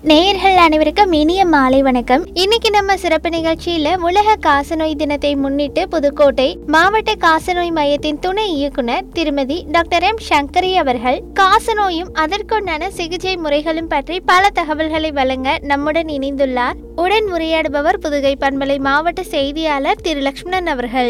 நேயர்கள் அனைவருக்கும் இனிய மாலை வணக்கம் இன்னைக்கு நம்ம சிறப்பு நிகழ்ச்சியில உலக காசநோய் தினத்தை முன்னிட்டு புதுக்கோட்டை மாவட்ட காசநோய் மையத்தின் துணை இயக்குனர் திருமதி டாக்டர் எம் சங்கரி அவர்கள் காசநோயும் அதற்குண்டான சிகிச்சை முறைகளும் பற்றி பல தகவல்களை வழங்க நம்முடன் இணைந்துள்ளார் உடன் உரையாடுபவர் புதுகை பண்பலை மாவட்ட செய்தியாளர் திரு லக்ஷ்மணன் அவர்கள்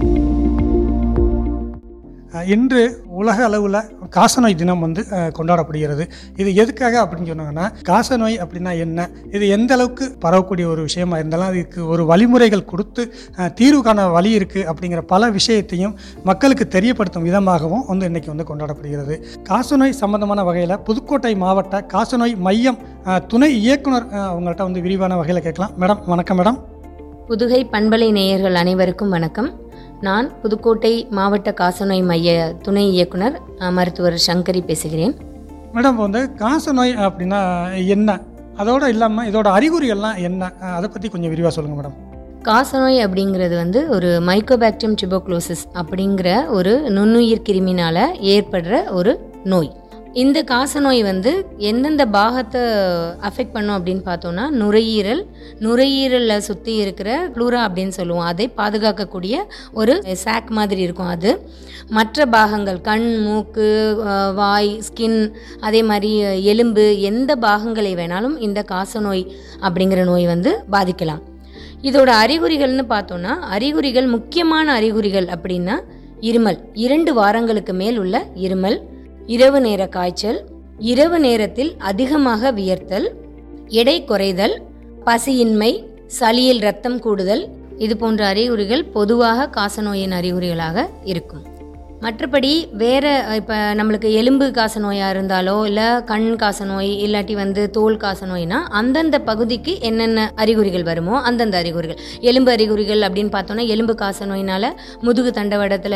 அஹ் இன்று உலக அளவில் காசநோய் தினம் வந்து அஹ், கொண்டாடப்படுகிறது இது எதுக்காக அப்படின்னு சொன்னாங்கன்னா காசநோய் அப்படின்னா என்ன இது எந்த அளவுக்கு பரவக்கூடிய ஒரு விஷயமா இருந்தாலும் அதுக்கு ஒரு வழிமுறைகள் கொடுத்து அஹ், தீர்வு காண வழி இருக்குது அப்படிங்கிற பல விஷயத்தையும் மக்களுக்கு தெரியப்படுத்தும் விதமாகவும் வந்து இன்னைக்கு வந்து கொண்டாடப்படுகிறது காசநோய் சம்பந்தமான வகையில் புதுக்கோட்டை மாவட்ட காசநோய் மையம் அஹ், துணை இயக்குனர் அஹ், அவங்கள்ட்ட வந்து விரிவான வகையில் கேட்கலாம் மேடம் வணக்கம் மேடம் புதுகை பண்பலை நேயர்கள் அனைவருக்கும் வணக்கம் நான் புதுக்கோட்டை மாவட்ட காசநோய் மைய துணை இயக்குனர் அஹ், மருத்துவர் சங்கரி பேசுகிறேன் மேடம் இப்போ வந்து காசநோய் அப்படின்னா என்ன அதோட இல்லாமல் இதோட அறிகுறிகள்லாம் என்ன அஹ் அதை பற்றி கொஞ்சம் விரிவாக சொல்லுங்கள் மேடம் காசநோய் அப்படிங்கிறது வந்து ஒரு மைக்கோபாக்டியம் டியூபோக்ளோசிஸ் அப்படிங்கிற ஒரு நுண்ணுயிர் கிருமினால ஏற்படுற ஒரு நோய் இந்த காசநோய் வந்து எந்தெந்த பாகத்தை அஃபெக்ட் பண்ணும் அப்படின்னு பார்த்தோம்னா நுரையீரல் நுரையீரலில் சுற்றி இருக்கிற ப்ளூரா அப்படின்னு சொல்லுவோம் அதை பாதுகாக்கக்கூடிய ஒரு சாக் மாதிரி இருக்கும் அது மற்ற பாகங்கள் கண் மூக்கு அஹ், வாய் ஸ்கின் அதே மாதிரி எலும்பு எந்த பாகங்களை வேணாலும் இந்த காசநோய் அப்படிங்கிற நோய் வந்து பாதிக்கலாம் இதோட அறிகுறிகள்னு பார்த்தோன்னா அறிகுறிகள் முக்கியமான அறிகுறிகள் அப்படின்னா இருமல் இரண்டு வாரங்களுக்கு மேல் உள்ள இருமல் இரவு நேர காய்ச்சல் இரவு நேரத்தில் அதிகமாக வியர்த்தல் எடை குறைதல் பசியின்மை சளியில் ரத்தம் கூடுதல் இது போன்ற அறிகுறிகள் பொதுவாக காசநோயின் அறிகுறிகளாக இருக்கும் மற்றபடி வேற இப்போ நம்மளுக்கு எலும்பு காசநோயாக இருந்தாலோ இல்லை கண் காசநோய் இல்லாட்டி வந்து தோல் காசநோய்னா அந்தந்த பகுதிக்கு என்னென்ன அறிகுறிகள் வருமோ அந்தந்த அறிகுறிகள் எலும்பு அறிகுறிகள் அப்படின்னு பார்த்தோன்னா எலும்பு காசநோயினால முதுகு தண்டவடத்தில்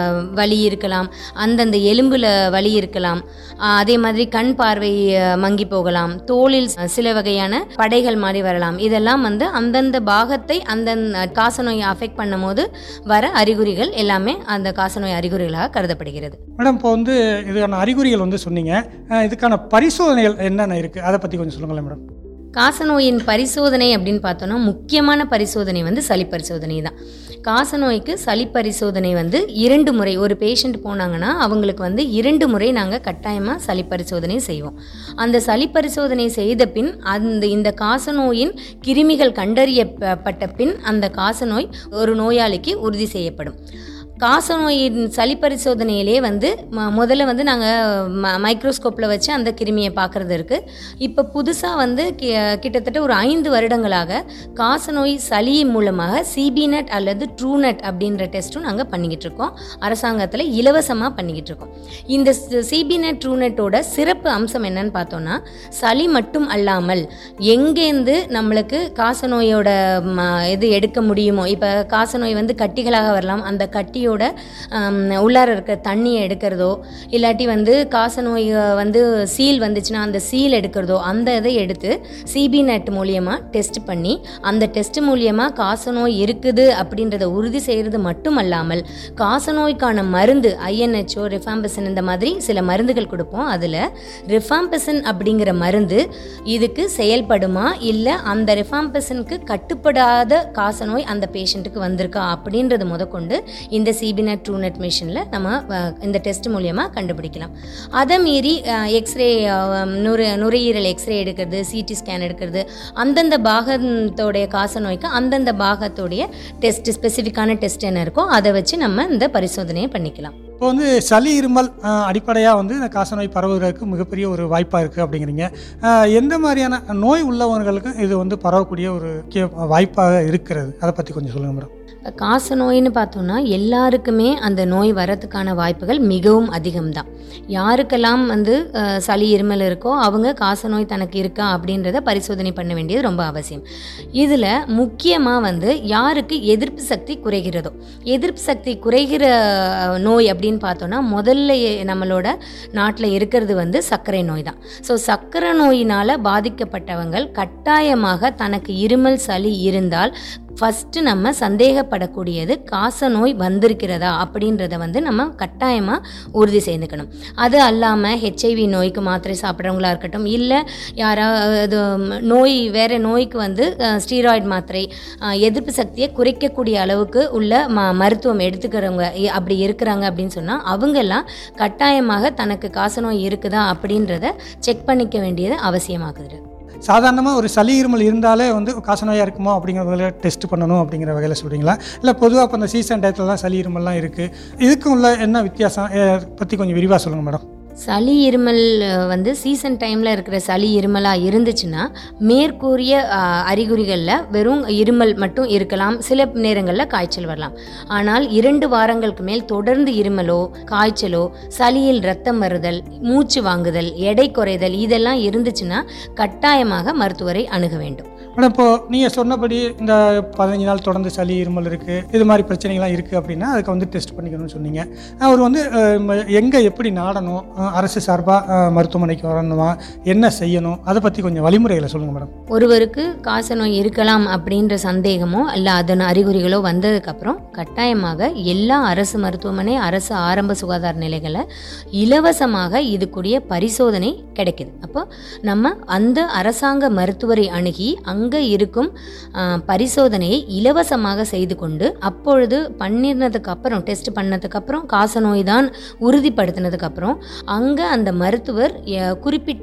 வலி இருக்கலாம் அந்தந்த எலும்பில் வலி இருக்கலாம் ஆஹ் அதே மாதிரி கண் பார்வை அஹ், மங்கி போகலாம் தோலில் சில வகையான படைகள் மாதிரி வரலாம் இதெல்லாம் வந்து அந்தந்த பாகத்தை அந்தந்த காசநோயை அஃபெக்ட் பண்ணும்போது வர அறிகுறிகள் எல்லாமே அந்த காசநோய் அறிகுறிகளாக கருதப்படுகிறது மேடம் இப்போ வந்து இதுக்கான அறிகுறிகள் வந்து சொன்னீங்க அஹ் இதுக்கான பரிசோதனைகள் என்னென்ன இருக்குது அதை பற்றி கொஞ்சம் சொல்லுங்களேன் மேடம் காசநோயின் பரிசோதனை அப்படின்னு பார்த்தோன்னா முக்கியமான பரிசோதனை வந்து சளி பரிசோதனை தான் காசநோய்க்கு சளி பரிசோதனை வந்து இரண்டு முறை ஒரு பேஷண்ட் போனாங்கன்னா அவங்களுக்கு வந்து இரண்டு முறை நாங்கள் கட்டாயமாக சளி பரிசோதனை செய்வோம் அந்த சளி பரிசோதனை செய்த பின் அந்த இந்த காசநோயின் கிருமிகள் கண்டறியப்பட்ட பின் அந்த காசநோய் ஒரு நோயாளிக்கு உறுதி செய்யப்படும் காசநோயின் சளி பரிசோதனையிலே வந்து ம- முதல்ல வந்து நாங்கள் மைக்ரோஸ்கோப்பில் வச்சு அந்த கிருமியை பார்க்குறது இருக்குது இப்போ புதுசாக வந்து கி- கிட்டத்தட்ட ஒரு ஐந்து வருடங்களாக காசநோய் சளி மூலமாக சிபிநெட் அல்லது ட்ரூநெட் அப்படின்ற டெஸ்ட்டும் நாங்கள் பண்ணிக்கிட்டு இருக்கோம் அரசாங்கத்தில் இலவசமாக பண்ணிக்கிட்டு இருக்கோம் இந்த சிபிநெட் ட்ரூநெட்டோட சிறப்பு அம்சம் என்னன்னு பார்த்தோன்னா சளி மட்டும் அல்லாமல் எங்கேருந்து நம்மளுக்கு காசநோயோட ம, இது எடுக்க முடியுமோ இப்போ காசநோய் வந்து கட்டிகளாக வரலாம் அந்த கட்டியோட ஆம், உள்ளார இருக்க தண்ணியை எடுக்கிறதோ இல்லாட்டி வந்து காசநோய் அஹ், வந்து சீல் வந்துச்சுன்னா அந்த சீல் எடுக்கிறதோ அந்த இதை எடுத்து சிபி நெட் மூலியமாக டெஸ்ட் பண்ணி அந்த டெஸ்ட் மூலியமாக காசநோய் இருக்குது அப்படின்றத உறுதி செய்கிறது மட்டும் அல்லாமல் காசநோய்க்கான மருந்து ஐஎன்ஹெச்ஓ ரிஃபாம்பசன் இந்த மாதிரி சில மருந்துகள் கொடுப்போம் அதில் ரிஃபாம்பசன் அப்படிங்கிற மருந்து இதுக்கு செயல்படுமா இல்லை அந்த ரிஃபாம்பசனுக்கு கட்டுப்படாத காசநோய் அந்த பேஷண்ட்டுக்கு வந்திருக்கா அப்படின்றது முதற்கொண்டு இந்த சிபிநெட் ட்ரூநெட் மிஷினில் நம்ம அஹ், இந்த டெஸ்ட் மூலியமாக கண்டுபிடிக்கலாம் அதை மீறி எக்ஸ்ரே நுரை நுரையீரல் எக்ஸ்ரே எடுக்கிறது சிடி ஸ்கேன் எடுக்கிறது அந்தந்த பாகத்தோடைய காசநோய்க்கு அந்தந்த பாகத்தோடைய டெஸ்ட் ஸ்பெசிஃபிக்கான டெஸ்ட் என்ன இருக்கோ அதை வச்சு நம்ம இந்த பரிசோதனையை பண்ணிக்கலாம் இப்போ வந்து சளி இருமல் அடிப்படையாக வந்து இந்த காசநோய் பரவுவதற்கு மிகப்பெரிய ஒரு வாய்ப்பாக இருக்குது அப்படிங்கிறீங்க அஹ் எந்த மாதிரியான நோய் உள்ளவங்களுக்கும் இது வந்து பரவக்கூடிய ஒரு முக்கிய வாய்ப்பாக இருக்கிறது அதை பற்றி கொஞ்சம் சொல்லுங்கள் மேடம் இப்ப காச நோயின்னு பார்த்தோம்னா எல்லாருக்குமே அந்த நோய் வரத்துக்கான வாய்ப்புகள் மிகவும் அதிகம்தான் யாருக்கெல்லாம் வந்து அஹ், சளி இருமல் இருக்கோ அவங்க காச நோய் தனக்கு இருக்கா அப்படின்றத பரிசோதனை பண்ண வேண்டியது ரொம்ப அவசியம் இதில் முக்கியமாக வந்து யாருக்கு எதிர்ப்பு சக்தி குறைகிறதோ எதிர்ப்பு சக்தி குறைகிற அஹ், நோய் அப்படின்னு பார்த்தோன்னா முதல்ல எ- நம்மளோட நாட்டில் இருக்கிறது வந்து சர்க்கரை நோய் தான் ஸோ சர்க்கரை நோயினால் பாதிக்கப்பட்டவங்கள் கட்டாயமாக தனக்கு இருமல் சளி இருந்தால் ஃபஸ்ட்டு நம்ம சந்தேகப்படக்கூடியது காச நோய் வந்திருக்கிறதா அப்படின்றத வந்து நம்ம கட்டாயமாக உறுதி செய்துக்கணும் அது அல்லாமல் ஹெச்ஐவி நோய்க்கு மாத்திரை சாப்பிட்றவங்களா இருக்கட்டும் இல்லை யாராவது நோய் வேறு நோய்க்கு வந்து ஸ்டீராய்டு மாத்திரை அஹ், எதிர்ப்பு சக்தியை குறைக்கக்கூடிய அளவுக்கு உள்ள ம மருத்துவம் எடுத்துக்கிறவங்க இ- அப்படி இருக்கிறாங்க அப்படின்னு சொன்னால் அவங்கெல்லாம் கட்டாயமாக தனக்கு காசநோய் இருக்குதா அப்படின்றத செக் பண்ணிக்க வேண்டியது அவசியமாகுது சாதாரணமாக ஒரு சளி இருமல் இருந்தாலே வந்து காசநோயாக இருக்குமோ அப்படிங்கிற வகையில் டெஸ்ட் பண்ணணும் அப்படிங்கிற வகையில் சொல்கிறீங்களா இல்லை பொதுவாக இப்போ இந்த சீசன் டயத்துலலாம் சளி இருமல்லாம் இருக்குது இதுக்கும் உள்ள என்ன வித்தியாசம் பற்றி கொஞ்சம் விரிவாக சொல்லுங்கள் மேடம் சளி இருமல் அஹ், வந்து சீசன் டைமில் இருக்கிற சளி இருமலாக இருந்துச்சுன்னா மேற்கூறிய அஹ், அறிகுறிகளில் வெறும் இருமல் மட்டும் இருக்கலாம் சில நேரங்களில் காய்ச்சல் வரலாம் ஆனால் இரண்டு வாரங்களுக்கு மேல் தொடர்ந்து இருமலோ காய்ச்சலோ சளியில் ரத்தம் வருதல் மூச்சு வாங்குதல் எடை குறைதல் இதெல்லாம் இருந்துச்சுன்னா கட்டாயமாக மருத்துவரை அணுக வேண்டும் மேடம் இப்போ நீங்கள் சொன்னபடி இந்த பதினஞ்சு நாள் தொடர்ந்து சளி இருமல் இருக்குது இது மாதிரி பிரச்சனைகள்லாம் இருக்குது அப்படின்னா அதுக்கு வந்து டெஸ்ட் பண்ணிக்கணும்னு சொன்னீங்க அவர் வந்து எங்கே எப்படி நாடணும் அஹ், அரசு சார்பாக மருத்துவமனைக்கு வரணுமா என்ன செய்யணும் அதை பற்றி கொஞ்சம் வழிமுறைகளை சொல்லுங்கள் மேடம் ஒருவருக்கு காசநோய் இருக்கலாம் அப்படின்ற சந்தேகமோ இல்லை அதன் அறிகுறிகளோ வந்ததுக்கப்புறம் கட்டாயமாக எல்லா அரசு மருத்துவமனை அரசு ஆரம்ப சுகாதார நிலைகளை இலவசமாக இதுக்குரிய பரிசோதனை கிடைக்குது அப்போ நம்ம அந்த அரசாங்க மருத்துவரை அணுகி அங்கே இருக்கும் ஆ, பரிசோதனையை இலவசமாக செய்து கொண்டு அப்பொழுது பண்ணினதுக்கு அப்புறம் டெஸ்ட் பண்ணதுக்கப்புறம் காசநோய் தான் உறுதிப்படுத்தினதுக்கப்புறம் அங்கே அந்த மருத்துவர் எ- குறிப்பிட்ட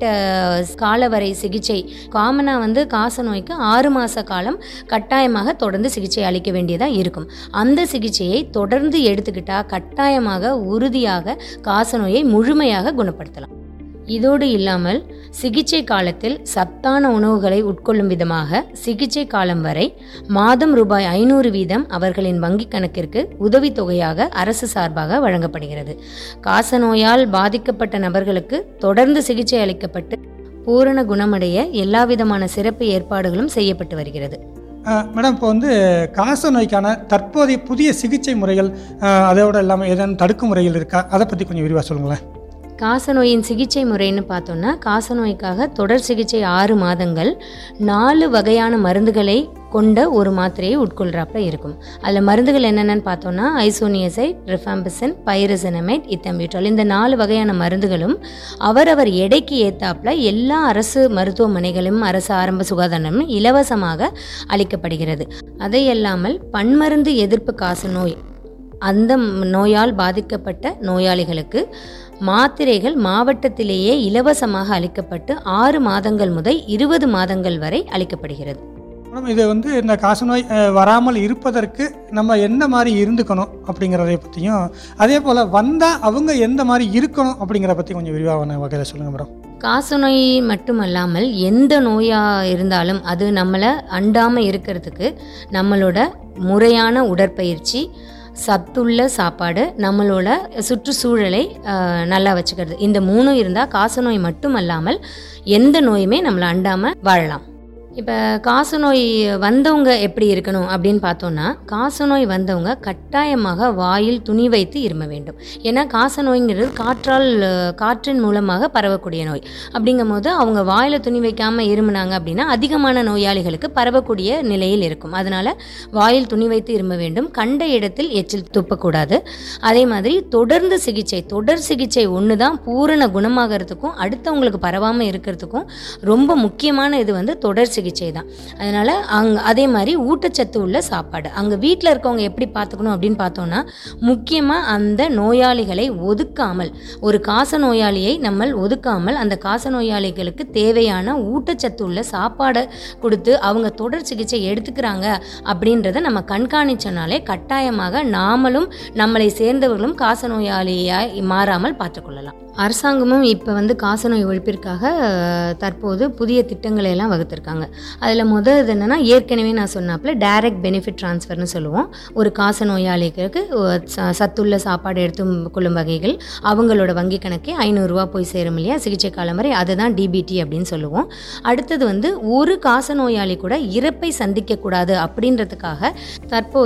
காலவரை சிகிச்சை காமனாக வந்து காசநோய்க்கு ஆறு மாத காலம் கட்டாயமாக தொடர்ந்து சிகிச்சை அளிக்க வேண்டியதாக இருக்கும் அந்த சிகிச்சையை தொடர்ந்து எடுத்துக்கிட்டா கட்டாயமாக உறுதியாக காசநோயை முழுமையாக குணப்படுத்தலாம் இதோடு இல்லாமல் சிகிச்சை காலத்தில் சத்தான உணவுகளை உட்கொள்ளும் விதமாக சிகிச்சை காலம் வரை மாதம் ரூபாய் ஐநூறு வீதம் அவர்களின் வங்கிக் கணக்கிற்கு உதவித்தொகையாக அரசு சார்பாக வழங்கப்படுகிறது காசநோயால் பாதிக்கப்பட்ட நபர்களுக்கு தொடர்ந்து சிகிச்சை அளிக்கப்பட்டு பூரண குணமடைய எல்லாவிதமான சிறப்பு ஏற்பாடுகளும் செய்யப்பட்டு வருகிறது அஹ், மேடம் இப்போ வந்து காச நோய்க்கான தற்போதைய புதிய சிகிச்சை முறைகள் அஹ், அதோட இல்லாமல் ஏதேனும் தடுக்கும் முறைகள் இருக்கா அதை பற்றி கொஞ்சம் விரிவாக சொல்லுங்களேன் காசநோயின் சிகிச்சை முறைன்னு பார்த்தோன்னா காசநோய்க்காக தொடர் சிகிச்சை ஆறு மாதங்கள் நாலு வகையான மருந்துகளை கொண்ட ஒரு மாத்திரையை உட்கொள்கிறாப்புல இருக்கும் அதில் மருந்துகள் என்னென்னு பார்த்தோன்னா ஐசோனியசைட் ரிஃபாம்பிசன் பைரசனமைட் இத்தம்பியூட்டால் இந்த நாலு வகையான மருந்துகளும் அவரவர் எடைக்கு ஏத்தாப்புல எல்லா அரசு மருத்துவமனைகளும் அரசு ஆரம்ப சுகாதாரமும் இலவசமாக அளிக்கப்படுகிறது அதையல்லாமல் பன்மருந்து எதிர்ப்பு காசநோய் அந்த நோயால் பாதிக்கப்பட்ட நோயாளிகளுக்கு மாத்திரைகள் மாவட்டத்திலேயே இலவசமாக அளிக்கப்பட்டு ஆறு மாதங்கள் முதல் இருபது மாதங்கள் வரை அளிக்கப்படுகிறது மேடம் இது வந்து இந்த காசநோய் அஹ், வராமல் இருப்பதற்கு நம்ம என்ன மாதிரி இருந்துக்கணும் அப்படிங்கிறதை பற்றியும் அதே போல் வந்தால் அவங்க எந்த மாதிரி இருக்கணும் அப்படிங்கிறத பற்றி கொஞ்சம் விரிவான வகையில் சொல்லுங்கள் மேடம் காசநோய் மட்டுமல்லாமல் எந்த நோயாக இருந்தாலும் அது நம்மளை அண்டாமல் இருக்கிறதுக்கு நம்மளோட முறையான உடற்பயிற்சி சத்துள்ள சாப்பாடு நம்மளோட சுற்றுச்சூழலை ஆஹ், நல்லா வச்சுக்கிறது இந்த மூணும் இருந்தால் காசநோய் மட்டுமல்லாமல் எந்த நோயுமே நம்மளை அண்டாமல் வாழலாம் இப்போ காசநோய் வந்தவங்க எப்படி இருக்கணும் அப்படின்னு பார்த்தோன்னா காசநோய் வந்தவங்க கட்டாயமாக வாயில் துணி வைத்து இரும வேண்டும் ஏன்னா காசநோய்ங்கிறது காற்றால் அஹ், காற்றின் மூலமாக பரவக்கூடிய நோய் அப்படிங்கும் போது அவங்க வாயில் துணி வைக்காமல் இருமுனாங்க அப்படின்னா அதிகமான நோயாளிகளுக்கு பரவக்கூடிய நிலையில் இருக்கும் அதனால வாயில் துணி வைத்து இரும வேண்டும் கண்ட இடத்தில் எச்சில் துப்பக்கூடாது அதே மாதிரி தொடர்ந்து சிகிச்சை தொடர் சிகிச்சை ஒன்று தான் பூரண குணமாகறதுக்கும் அடுத்தவங்களுக்கு பரவாமல் இருக்கிறதுக்கும் ரொம்ப முக்கியமான இது வந்து தொடர் சிகிச்சை தான் அதனால் அங் அதே மாதிரி ஊட்டச்சத்து உள்ள சாப்பாடு அங்கே வீட்டில் இருக்கவங்க எப்படி பார்த்துக்கணும் அப்படின்னு பார்த்தோன்னா முக்கியமாக அந்த நோயாளிகளை ஒதுக்காமல் ஒரு காச நோயாளியை நம்ம ஒதுக்காமல் அந்த காச நோயாளிகளுக்கு தேவையான ஊட்டச்சத்து உள்ள சாப்பாடை கொடுத்து அவங்க தொடர் சிகிச்சை எடுத்துக்கிறாங்க அப்படின்றத நம்ம கண்காணிச்சனாலே கட்டாயமாக நாமளும் நம்மளை சேர்ந்தவர்களும் காச நோயாளியாய் மாறாமல் பார்த்துக்கொள்ளலாம் அரசாங்கமும் இப்போ வந்து காசநோய் ஒழிப்பிற்காக அஹ், தற்போது புதிய திட்டங்களை எல்லாம் வகுத்திருக்காங்க அதில் முதல் இது என்னென்னா ஏற்கனவே நான் சொன்னாப்புல டைரக்ட் பெனிஃபிட் ட்ரான்ஸ்ஃபர்னு சொல்லுவோம் ஒரு காச நோயாளிகளுக்கு அஹ், ச- சத்துள்ள சாப்பாடு எடுத்து கொள்ளும் வகைகள் அவங்களோட வங்கி கணக்கே ஐநூறுரூவா போய் சேரும் இல்லையா சிகிச்சை காலம் வரை அதுதான் டிபிடி அப்படின்னு சொல்லுவோம் அடுத்தது வந்து ஒரு காச நோயாளி கூட இறப்பை சந்திக்கக்கூடாது அப்படின்றதுக்காக தற்போது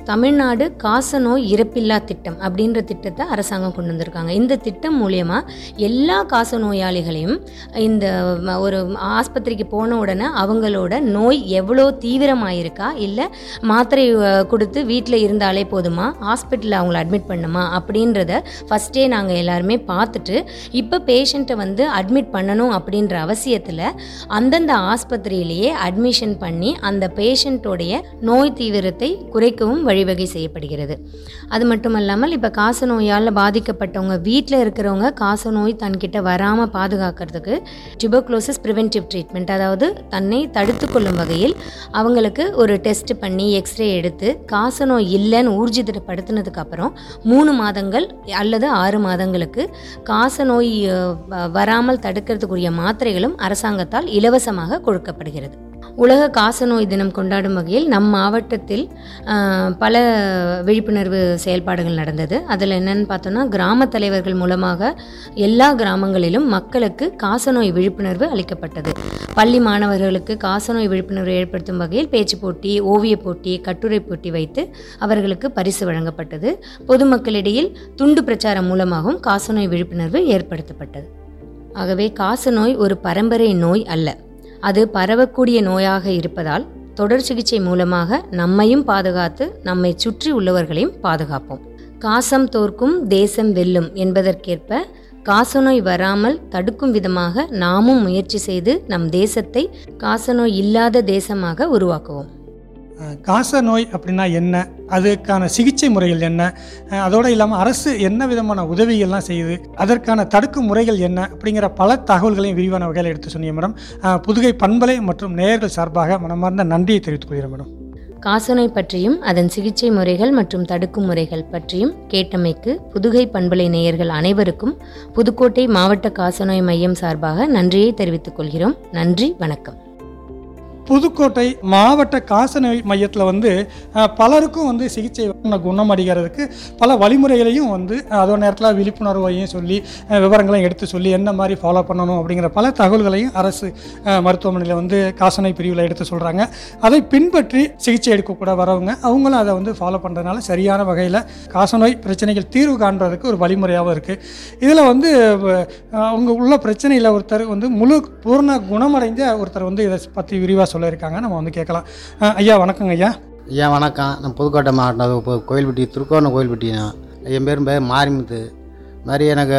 தமிழ்நாடு காசநோய் இறப்பில்லா திட்டம் அப்படின்ற திட்டத்தை அரசாங்கம் கொண்டு வந்திருக்காங்க இந்த திட்டம் மூலயமா எல்லா காசநோயாளிகளையும் இந்த ம- ஒரு ஆஸ்பத்திரிக்கு போன உடனே அவங்களோட நோய் எவ்வளோ தீவிரமாயிருக்கா இல்லை மாத்திரை அஹ், கொடுத்து வீட்டில் இருந்தாலே போதுமா ஹாஸ்பிட்டலில் அவங்கள அட்மிட் பண்ணுமா அப்படின்றத ஃபஸ்ட்டே நாங்கள் எல்லாருமே பார்த்துட்டு இப்போ பேஷண்ட்டை வந்து அட்மிட் பண்ணணும் அப்படின்ற அவசியத்தில் அந்தந்த ஆஸ்பத்திரியிலேயே அட்மிஷன் பண்ணி அந்த பேஷண்ட்டோடைய நோய் தீவிரத்தை குறைக்கவும் வழிவகை செய்யப்படுகிறது அது மட்டும் இல்லாமல் இப்போ காசநோயால் பாதிக்கப்பட்டவங்க வீட்டில் இருக்கிறவங்க காசநோய் தன்கிட்ட வராமல் பாதுகாக்கிறதுக்கு டியூபர்குலோசிஸ் ப்ரிவென்டிவ் ட்ரீட்மெண்ட் அதாவது தன்னை தடுத்து கொள்ளும் வகையில் அவங்களுக்கு ஒரு டெஸ்ட் பண்ணி எக்ஸ்ரே எடுத்து காசநோய் இல்லைன்னு ஊர்ஜிதப்படுத்தினதுக்கு அப்புறம் மூணு மாதங்கள் அல்லது ஆறு மாதங்களுக்கு காசநோய் அஹ், வ- வராமல் தடுக்கிறதுக்குரிய மாத்திரைகளும் அரசாங்கத்தால் இலவசமாக கொடுக்கப்படுகிறது உலக காசநோய் தினம் கொண்டாடும் வகையில் நம் மாவட்டத்தில் அஹ், பல விழிப்புணர்வு செயல்பாடுகள் நடந்தது அதில் என்னன்னு பார்த்தோன்னா கிராம தலைவர்கள் மூலமாக எல்லா கிராமங்களிலும் மக்களுக்கு காசநோய் விழிப்புணர்வு அளிக்கப்பட்டது பள்ளி மாணவர்களுக்கு காசநோய் விழிப்புணர்வு ஏற்படுத்தும் வகையில் பேச்சு போட்டி ஓவியப் போட்டி கட்டுரை போட்டி வைத்து அவர்களுக்கு பரிசு வழங்கப்பட்டது பொதுமக்களிடையில் துண்டு பிரச்சாரம் மூலமாகவும் காசநோய் விழிப்புணர்வு ஏற்படுத்தப்பட்டது ஆகவே காசநோய் ஒரு பரம்பரை நோய் அல்ல அது பரவக்கூடிய நோயாக இருப்பதால் தொடர் சிகிச்சை மூலமாக நம்மையும் பாதுகாத்து நம்மை சுற்றி உள்ளவர்களையும் பாதுகாப்போம் காசம் தோற்கும் தேசம் வெல்லும் என்பதற்கேற்ப காசநோய் வராமல் தடுக்கும் விதமாக நாமும் முயற்சி செய்து நம் தேசத்தை காசநோய் இல்லாத தேசமாக உருவாக்குவோம் அஹ், காச நோய் அப்படின்னா என்ன அதுக்கான சிகிச்சை முறைகள் என்ன அஹ், அதோடு இல்லாமல் அரசு என்ன விதமான உதவிகள்லாம் செய்யுது அதற்கான தடுக்கும் முறைகள் என்ன அப்படிங்கிற பல தகவல்களையும் விரிவான வகையில் எடுத்து சொன்னீங்க மேடம் அஹ், புதுகை பண்பலை மற்றும் நேயர்கள் சார்பாக மனமார்ந்த நன்றியை தெரிவித்துக் கொள்கிறேன் மேடம் காசநோய் பற்றியும் அதன் சிகிச்சை முறைகள் மற்றும் தடுக்கும் முறைகள் பற்றியும் கேட்டமைக்கு புதுகை பண்பலை நேயர்கள் அனைவருக்கும் புதுக்கோட்டை மாவட்ட காசநோய் மையம் சார்பாக நன்றியை தெரிவித்துக் கொள்கிறோம் நன்றி வணக்கம் புதுக்கோட்டை மாவட்ட காசநோய் மையத்தில் வந்து அஹ், பலருக்கும் வந்து சிகிச்சை குணமடைகிறதுக்கு பல வழிமுறைகளையும் வந்து அஹ், அதே நேரத்தில் விழிப்புணர்வையும் சொல்லி அஹ், விவரங்களையும் எடுத்து சொல்லி என்ன மாதிரி ஃபாலோ பண்ணணும் அப்படிங்கிற பல தகவல்களையும் அரசு அஹ், மருத்துவமனையில் வந்து காசநோய் பிரிவில் எடுத்து சொல்கிறாங்க அதை பின்பற்றி சிகிச்சை எடுக்கக்கூட வரவங்க அவங்களும் அதை வந்து ஃபாலோ பண்ணுறதுனால சரியான வகையில் காசநோய் பிரச்சனைகள் தீர்வு காண்றதுக்கு ஒரு வழிமுறையாகவும் இருக்குது இதில் வந்து அஹ், அவங்க உள்ள பிரச்சனையில் ஒருத்தர் வந்து முழு பூர்ண குணமடைந்த ஒருத்தர் வந்து இதை பற்றி விரிவாக சொல்லியிருக்காங்க நம்ம வந்து கேட்கலாம் அஹ், ஐயா வணக்கங்க ஐயா ஐயா வணக்கம் நான் புதுக்கோட்டை மாவட்டம் இப்போ கோயில்பட்டி திருக்கோணம் கோயில்பட்டி நான் என் பேரும் பேர் மாரிமுத்து இது மாதிரி எனக்கு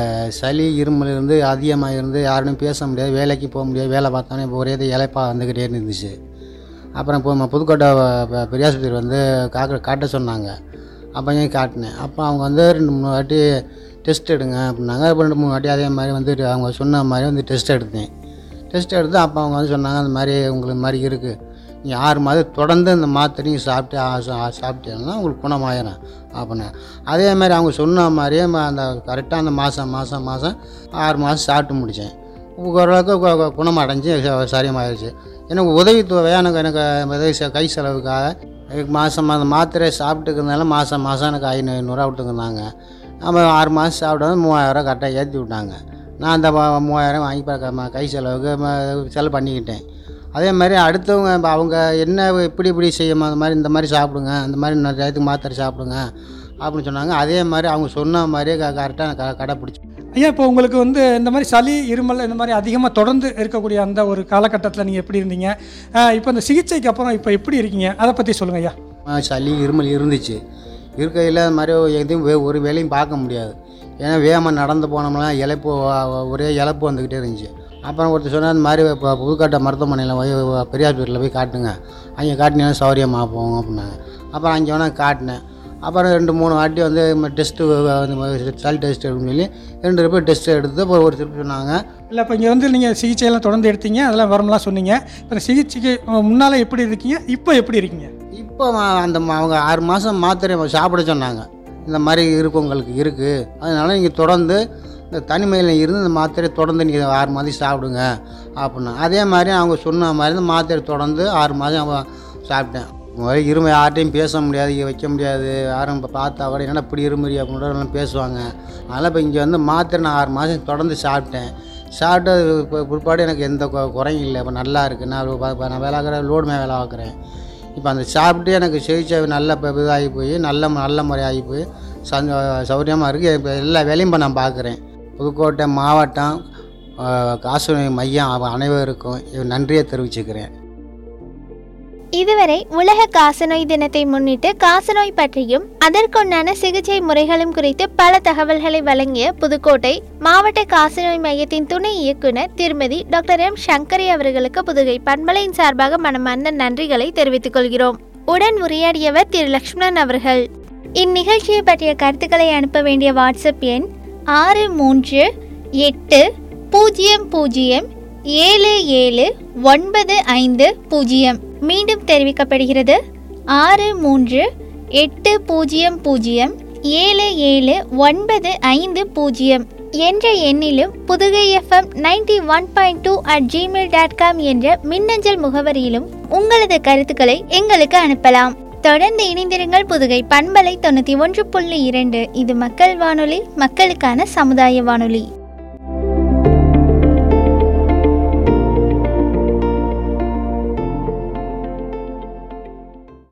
சளி இருமல் இருந்து அதிகமாக இருந்து யாருடையும் பேச முடியாது வேலைக்கு போக முடியாது வேலை பார்த்தோன்னே இப்போ ஒரே இலைப்பா வந்துக்கிட்டே இருந்துச்சு அப்புறம் இப்போ நம்ம புதுக்கோட்டை ப- பெரியாஸ்பத்திரி வந்து காக்க காட்ட சொன்னாங்க அப்போ ஏன் காட்டினேன் அப்போ அவங்க வந்து ரெண்டு மூணு வாட்டி டெஸ்ட் எடுங்க அப்படின்னாங்க அப்போ ரெண்டு மூணு வாட்டி அதே மாதிரி வந்து அவங்க சொன்ன மாதிரி வந்து டெஸ்ட் எடுத்தேன் டெஸ்ட் எடுத்து அப்போ அவங்க வந்து சொன்னாங்க அந்த மாதிரி உங்களுக்கு இந்த மாதிரி இருக்குது நீ ஆறு மாதம் தொடர்ந்து இந்த மாத்திரையும் சாப்பிட்டு ஆ, சா- சாப்பிட்டீங்கன்னா உங்களுக்கு குணமாயிரும் அப்படின்னு அதே மாதிரி அவங்க சொன்ன மாதிரியே ம- அந்த கரெக்டாக அந்த மாதம் மாதம் மாதம் ஆறு மாதம் சாப்பிட்டு முடித்தேன் ஓரளவுக்கு கு- கு- குணமடைஞ்சு ச- சரியாயிருச்சு எனக்கு உதவித்தொகை எனக்கு எனக்கு உதவி செ- கை செலவுக்காக எனக்கு மாதம் அந்த மாத்திரை சாப்பிட்டுக்கிறதுனால மாதம் மாதம் எனக்கு ஐநூறு ஐநூறுரூவா விட்டுருந்தாங்க நம்ம ஆறு மாதம் சாப்பிட்டா மூவாயிரம் கரெக்டாக ஏற்றி விட்டாங்க நான் அந்த ம- மூவாயிரம் வாங்கி பார்க்க ம- கை செலவுக்கு ம- செலவு பண்ணிக்கிட்டேன் அதே மாதிரி அடுத்தவங்க இப்ப அவங்க என்ன இப்படி இப்படி செய்யமா அந்த மாதிரி இந்த மாதிரி சாப்பிடுங்க அந்த மாதிரி நான் டயத்துக்கு மாத்திரை சாப்பிடுங்க அப்படின்னு சொன்னாங்க அதே மாதிரி அவங்க சொன்ன மாதிரியே க கரெக்டாக நான் க கடைப்பிடிச்சி ஐயா இப்போ உங்களுக்கு வந்து இந்த மாதிரி சளி இருமல் இந்த மாதிரி அதிகமாக தொடர்ந்து இருக்கக்கூடிய அந்த ஒரு காலகட்டத்தில் நீங்கள் எப்படி இருந்தீங்க அஹ், இப்போ இந்த சிகிச்சைக்கு அப்புறம் இப்போ எப்படி இருக்கீங்க அதை பற்றி சொல்லுங்கள் ஐயா ஆ, சளி இருமல் இருந்துச்சு இருக்கையில் அது மாதிரி எதையும் வே- ஒரு வேலையும் பார்க்க முடியாது ஏன்னா வேகமாக நடந்து போனோம்னா இழப்பு வ- வ- ஒரே இழப்பு வந்துக்கிட்டே இருந்துச்சு அப்புறம் ஒருத்தர் சொன்னார் இந்த மாதிரி இப்போ புதுக்கோட்டை மருத்துவமனையில் போய் வ- பெரியார் வீட்டில் போய் காட்டுங்க அங்கே காட்டினீங்கன்னா சௌரியமாக போகும் அப்படின்னாங்க அப்புறம் அங்கே வேணால் காட்டினேன் அப்புறம் ரெண்டு மூணு வாட்டி வந்து டெஸ்ட்டு சளி டெஸ்ட் அப்படின்னு சொல்லி ரெண்டு பேர் டெஸ்ட் எடுத்து அப்புறம் ஒரு திருப்பி சொன்னாங்க இல்லை இப்போ இங்கே வந்து நீங்கள் சிகிச்சையெல்லாம் தொடர்ந்து எடுத்தீங்க அதெல்லாம் வரமெல்லாம் சொன்னீங்க இப்போ இந்த சிகிச்சைக்கு முன்னால் எப்படி இருக்கீங்க இப்போ எப்படி இருக்கீங்க இப்போ அந்த ம- அவங்க ஆறு மாதம் மாத்திரை சாப்பிட சொன்னாங்க இந்த மாதிரி இருக்கு உங்களுக்கு இருக்குது அதனால் நீங்கள் தொடர்ந்து இந்த தனிமையில் இருந்து இந்த மாத்திரை தொடர்ந்து நீங்கள் ஆறு மாதம் சாப்பிடுங்க அப்படின்னா அதே மாதிரி அவங்க சொன்ன மாதிரி இந்த மாத்திரை தொடர்ந்து ஆறு மாதம் அவ சாப்பிட்டேன் முதல்ல இருமை யார்ட்டையும் பேச முடியாது இங்க வைக்க முடியாது யாரும் இப்போ பார்த்தா கூட என்னடா இப்படி இருமுறி அப்படின்னு எல்லாம் பேசுவாங்க அதனால் இப்போ இங்கே வந்து மாத்திரை நான் ஆறு மாதம் தொடர்ந்து சாப்பிட்டேன் சாப்பிட்டு இப்போ பிற்பாடு எனக்கு எந்த கொ- குறையும் இல்லை இப்போ நல்லா இருக்குது நான் இப்போ நான் வேலை பார்க்குறேன் லோடு மே வேலை பார்க்குறேன் இப்போ அந்த சாப்பிட்டு எனக்கு சிகிச்சை நல்ல இப்போ இதாகி போய் நல்ல நல்ல முறையாகி போய் சந்த சௌகரியமாக இருக்குது இப்போ எல்லா வேலையும் இப்போ நான் பார்க்குறேன் புதுக்கோட்டை மாவட்டம் ஆஹ், காசநோய் மையம் அவ- அனைவருக்கும் இது நன்றியை தெரிவிச்சுக்கிறேன் இதுவரை உலக காசநோய் தினத்தை முன்னிட்டு காசநோய் பற்றியும் அதற்குண்டான சிகிச்சை முறைகளும் குறித்து பல தகவல்களை வழங்கிய புதுக்கோட்டை மாவட்ட காசநோய் மையத்தின் துணை இயக்குனர் திருமதி டாக்டர் எம் சங்கரி அவர்களுக்கு புதுகை பண்பலையின் சார்பாக மனமார்ந்த நன்றிகளை தெரிவித்துக் கொள்கிறோம் உடன் உரையாடியவர் திரு லக்ஷ்மணன் அவர்கள் இந்நிகழ்ச்சியை பற்றிய கருத்துக்களை அனுப்ப வேண்டிய வாட்ஸ்அப் எண் ஆறு மூன்று எட்டு பூஜ்ஜியம் பூஜ்ஜியம் ஏழு ஏழு ஒன்பது ஐந்து பூஜ்ஜியம் மீண்டும் தெரிவிக்கப்படுகிறது ஆறு மூன்று எட்டு பூஜ்ஜியம் பூஜ்ஜியம் ஏழு ஏழு ஒன்பது ஐந்து பூஜ்ஜியம் என்ற எண்ணிலும் Pudugai F M ninety one point two at Gmail dot com என்ற மின்னஞ்சல் முகவரியிலும் உங்களது கருத்துக்களை எங்களுக்கு அனுப்பலாம் தொடர்ந்து இணைந்திருங்கள் புதுகை பண்பலை தொண்ணூற்றி ஒன்று புள்ளி இரண்டு இது மக்கள் வானொலி மக்களுக்கான சமுதாய வானொலி